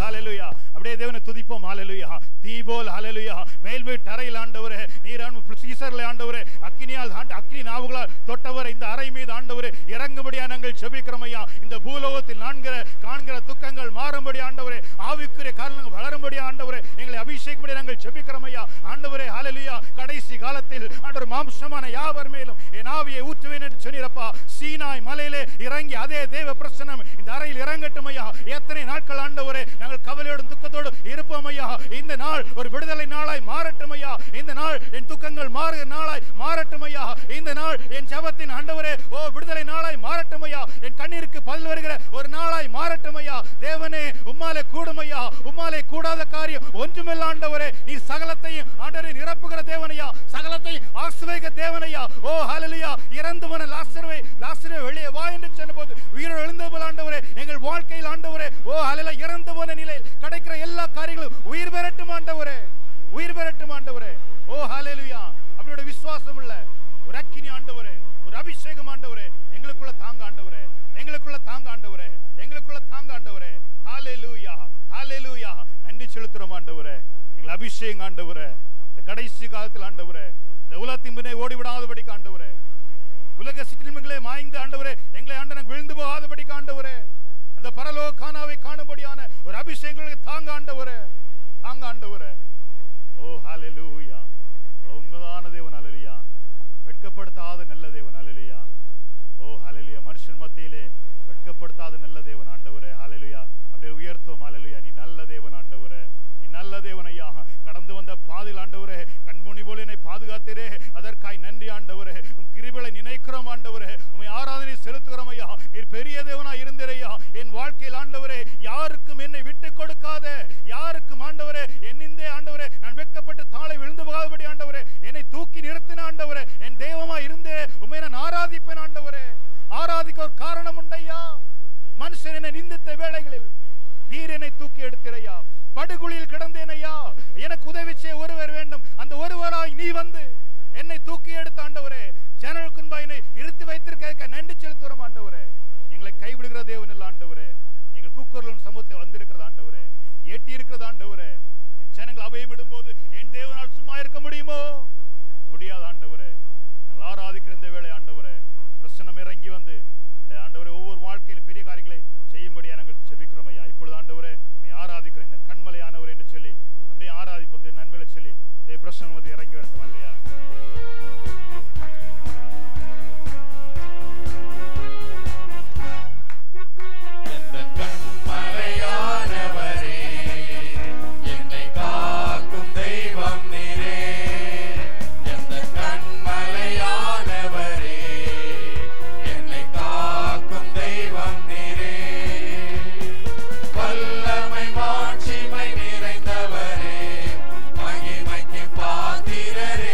ஹalleluya அப்படியே தேவனை துதிப்போம் ஹalleluya தீபோல் ஹalleluya மேல் வீட்டு அறையில் ஆண்டவரே நீரான் சீசர்ல ஆண்டவரே அக்கினியால் ஆண்டு அக்கினி நாவுகளால் தொட்டவரை இந்த அறை மீது ஆண்டவரே இறங்கும்படியா நாங்கள் செபிக்கிறோம் ஐயா இந்த பூலோகத்தில் நான்கிற காண்கிற துக்கங்கள் மாறும்படி ஆண்டவரே ஆவிக்குரிய காரணங்கள் வளரும்படி ஆண்டவரே எங்களை அபிஷேகப்படி நாங்கள் செபிக்கிறோம் ஐயா ஆண்டவரே ஹalleluya கடைசி காலத்தில் ஆண்டவர் மாம்சமான யாவர் மேலும் என் ஆவியை ஊற்றுவேன் என்று சொன்னீரப்பா சீனாய் மலையிலே இறங்கி அதே தேவ பிரசனம் இந்த அறையில் இறங்கட்டும் ஐயா எத்தனை நாட்கள் ஆண்டவரே நாங்கள் கவலையோடும் துக்கத்தோடு இருப்போம் ஐயா இந்த நாள் ஒரு விடுதலை நாளாய் மாறட்டும் ஐயா இந்த நாள் என் துக்கங்கள் மாறுகிற நாளாய் மாறட்டும் ஐயா இந்த நாள் என் ஜெபத்தின் ஆண்டவரே ஓ விடுதலை நாளாய் மாறட்டும் ஐயா என் கண்ணீருக்கு பதில் வருகிற ஒரு நாளாய் மாறட்டும் ஐயா தேவனே உம்மாலே கூடும் ஐயா உம்மாலே கூடாத காரியம் ஒன்றுமில்ல ஆண்டவரே நீ சகலத்தையும் ஆண்டவரே நிரப்புகிற தேவனையா சகலத்தையும் ஆசுவேக தேவனையா ஓ ஹalleluya இறந்து போன லாசருவை லாசருவை வெளியே வா என்று சொன்னபோது உயிரோடு எழுந்த போல ஆண்டவரே எங்கள் வாழ்க்கையில் ஆண்டவரே ஓ ஹalleluya இறந்து போன நிலையில் கிடைக்கிற எல்லா காரியங்களும் உயிர் பெறட்டும் ஆண்டவரே உயிர் பெறட்டும் ஆண்டவரே ஓ ஹalleluya அவரோட விசுவாசம் உள்ள ஒரு அக்கினி ஆண்டவரே ஒரு அபிஷேகம் ஆண்டவரே எங்களுக்குள்ள தாங்க ஆண்டவரே எங்களுக்குள்ள தாங்க ஆண்டவரே எங்களுக்குள்ள தாங்க ஆண்டவரே ஹalleluya ஹalleluya நன்றி செலுத்துறோம் ஆண்டவரே எங்களை அபிஷேகம் ஆண்டவரே இந்த கடைசி காலத்தில் ஆண்டவரே இந்த உலகத்தின் பின்னே ஓடி விடாதபடிக்கு ஆண்டவரே உலக சிற்றின்மைகளே மாய்ந்து ஆண்டவரே எங்களை ஆண்டவன் விழுந்து போகாதபடிக்கு ஆண்டவரே அந்த பரலோக காணாவை காணும்படியான ஒரு அபிஷேகங்களுக்கு தாங்க ஆண்டவரே தாங்க ஆண்டவரே ஓ ஹalleluya உண்மைதான தேவன் ஹalleluya வெட்கப்படுத்தாத நல்ல தேவன் ஹalleluya ஓ ஹalleluya மனுஷன் மத்தியிலே வெட்கப்படுத்தாத நல்ல தேவன் ஆண்டவரே ஹalleluya அப்படியே உயர்த்துவோம் ஹalleluya நீ நல்ல தேவன் ஆண்டவரே நீ நல்ல தேவன் ஐயா கடந்து வந்த பாதையில் ஆண்டவரே கண்மணி போல என்னை பாதுகாத்தீரே அதற்காய் நன்றி ஆண்டவரே உம் கிருபைகளை நினைக்கிறோம் ஆண்டவரே உம்மை ஆராதனை செலுத்துகிறோம் ஐயா நீர் பெரிய தேவனா இருந்தீரையா என் வாழ்க்கையில் ஆண்டவரே யாருக்கும் என்னை விட்டு கொடுக்காத யாருக்கும் ஆண்டவரே என்னிந்தே ஆண்டவரே நான் வெட்கப்பட்டு தாளை விழுந்து போகாதபடி ஆண்டவரே என்னை தூக்கி நிறுத்தின ஆண்டவரே என் தெய்வமா இருந்தே உம்மை நான் ஆராதிப்பேன் ஆண்டவரே ஆராதிக்க ஒரு காரணம் உண்டையா மனுஷன் என்னை நிந்தித்த வேளைகளில் நீர் என்னை தூக்கி எடுத்திரையா படுகுழியில் கிடந்தேன் ஐயா எனக்கு உதவி செய்ய ஒருவர் வேண்டும் அந்த ஒருவராய் நீ வந்து என்னை தூக்கி எடுத்த ஆண்டவரே ஜனலுக்கு முன்பாக என்னை நிறுத்தி வைத்திருக்க நன்றி செலுத்துகிறோம் ஆண்டவரே எங்களை கைவிடுகிற தேவன் இல்ல ஆண்டவரே எங்கள் கூக்குரலும் சமூகத்தில் வந்திருக்கிறது ஆண்டவரே ஏட்டி இருக்கிறது ஆண்டவரே என் ஜனங்கள் அவையும் விடும்போது என் தேவனால் சும்மா இருக்க முடியுமோ முடியாத ஆண்டவரே நாங்கள் ஆராதிக்கிற இந்த வேளை ஆண்டவரே பிரசனம் இறங்கி வந்து இந்த ஆண்டவரே ஒவ்வொரு வாழ்க்கையிலும் பெரிய காரியங்களை செய்யும்படியா நாங்கள் செபிக்கிறோம் ஐயா இப்பொழுது ஆண்டவரே நீ ஆராதிக்கிறேன் இந்த கண்மலையானவர் என்று சொல்லி அப்படியே ஆராதிப்போம் இந்த நன்மைகளை சொல்லி இந்த பிரசனம் வந்து இறங்கி வரட்டும் இல்லையா எந்தன் கண்மலையானவரே, என்னை காக்கும் தெய்வம் நீரே. எந்தன் கண்மலையானவரே, என்னை காக்கும் தெய்வம் நீரே. வல்லமை மாட்சிமை நிறைந்தவரே, மகிமைக்கு பாத்திரரே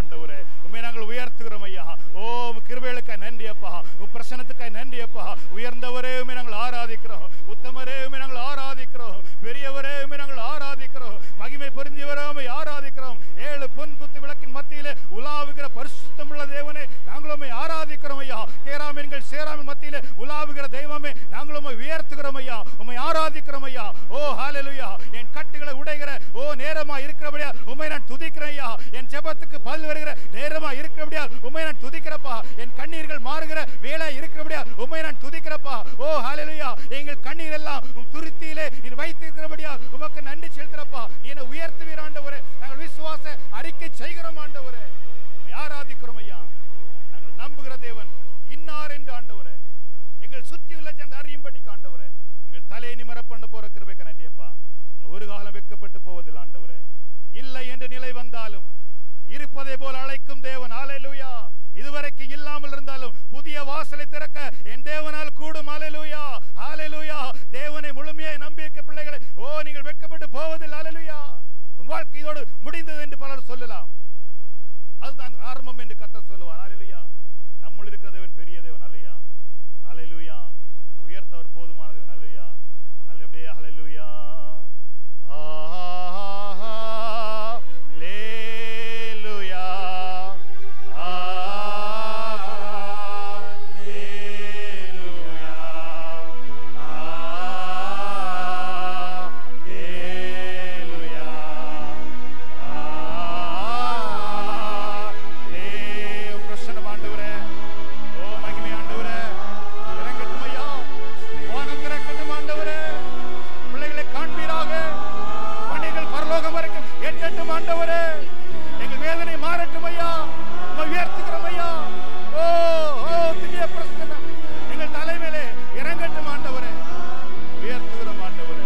ஆண்டவரே உண்மை நாங்கள் உயர்த்துகிறோம் ஐயா ஓ உம் கிருபைகளுக்காய் நன்றி அப்பா உம் பிரசனத்துக்காய் நன்றி அப்பா உயர்ந்தவரே உண்மை நாங்கள் ஆராதிக்கிறோம் உத்தமரே உண்மை நாங்கள் ஆராதிக்கிறோம் பெரியவரே உண்மை நாங்கள் ஆராதிக்கிறோம் மகிமை பொருந்தியவரே உம்மை ஆராதிக்கிறோம் ஏழு பொன் குத்து விளக்கின் மத்தியிலே உலாவுகிற பரிசுத்தமுள்ள தேவனே நாங்கள் உம்மை ஆராதிக்கிறோம் ஐயா கேராமீன்கள் சேராமின் மத்தியிலே உலாவுகிற தெய்வமே நாங்கள் உம்மை உயர்த்துகிறோம் ஐயா உம்மை ஆராதிக்கிறோம் ஐயா ஓ ஹalleluya என் கட்டுகளை உடைகிற ஓ நேரமா இருக்கிறபடியா உம்மை நான் துதிக்கிறேன் ஐயா என் ஜெபத்துக்கு பதில் வருகிற நேரமா இருக்கிறபடியா உம்மை நான் துதிக்கிறப்பா என் கண்ணீர்கள் மாறுகிற வேலை இருக்கிறபடியா உம்மை நான் துதிக்கிறப்பா ஓ ஹalleluya எங்கள் கண்ணீர் எல்லாம் உம் துருத்தியிலே நீர் வைத்திருக்கிறபடியா உமக்கு நன்றி செலுத்துறப்பா நீ என்னை உயர்த்துவீர் ஆண்டவரே நாங்கள் விசுவாச அறிக்கை செய்கிறோம் ஆண்டவரே உம்மை ஆராதிக்கிறோம் ஐயா நாங்கள் நம்புகிற தேவன் இன்னார் என்று ஆண்டவரே எங்கள் சுற்றியுள்ள ஜனங்கள் அறியும்படி ஆண்டவரே எங்கள் தலையை நிமர பண்ண போற கிருபைக்கு நன்றியப்பா நாங்கள் ஒரு காலம் வெட்கப்பட்டு போவதில் ஆண்டவரே இல்லை என்ற நிலை வந்தாலும் இருப்பதை போல அழைக்கும் தேவன் ஹalleluya இதுவரைக்கும் இல்லாமல் இருந்தாலும் புதிய வாசலை திறக்க என் தேவனால் கூடும் ஹalleluya ஹalleluya தேவனை முழுமையாய் நம்பியிருக்க பிள்ளைகளை ஓ நீங்கள் வெட்கப்பட்டு போவதில் ஹalleluya உன் வாழ்க்கை இதோடு முடிந்தது என்று பலர் சொல்லலாம் அதுதான் ஆரம்பம் என்று கர்த்தர் சொல்லுவார் ஹalleluya நம்முள் இருக்கிற தேவன் பெரிய தேவன் ஹalleluya ஹalleluya உயர்த்தவர் போதுமான தேவன் ஹalleluya ஹalleluya அப்படியே ஹalleluya ஹalleluya ஹalleluya ஹalleluya ஹalleluya பிரசன்னம் ஆண்டவரே ஓ மகிமை ஆண்டவரே இறங்கட்டும் ஐயா வானம் திறக்கட்டும் ஆண்டவரே பிள்ளைகளை காண்பீராக பணிகள் பரலோகம் வரைக்கும் எட்டட்டும் ஆண்டவரே எங்கள் வேதனை மாறட்டும் ஐயா உம்மை உயர்த்துகிறோம் ஐயா ஓ ஓ திவ்ய பிரசன்னம் எங்கள் தலைமையிலே இறங்கட்டும் ஆண்டவரே உயர்த்துகிறோம் ஆண்டவரே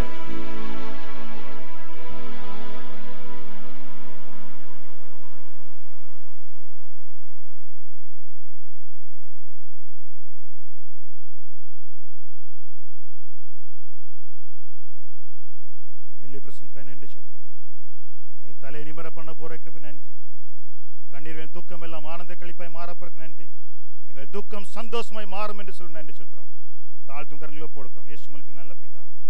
மெல்லி பிரசன்ட்காய் நன்றி சொல்றப்பா எங்கள் தலையை நிமிர பண்ண போறதுக்கு நன்றி கண்ணீரின் துக்கம் எல்லாம் ஆனந்த கழிப்பாய் மாறப்போறதுக்கு நன்றி எங்கள் துக்கம் சந்தோஷமாய் மாறும் என்று சொல்லி நன்றி சொல்றோம் தாழ்த்தும் கரங்களோ போடுக்கிறோம் இயேசு மலிச்சுக்கு நல்ல பிதாவே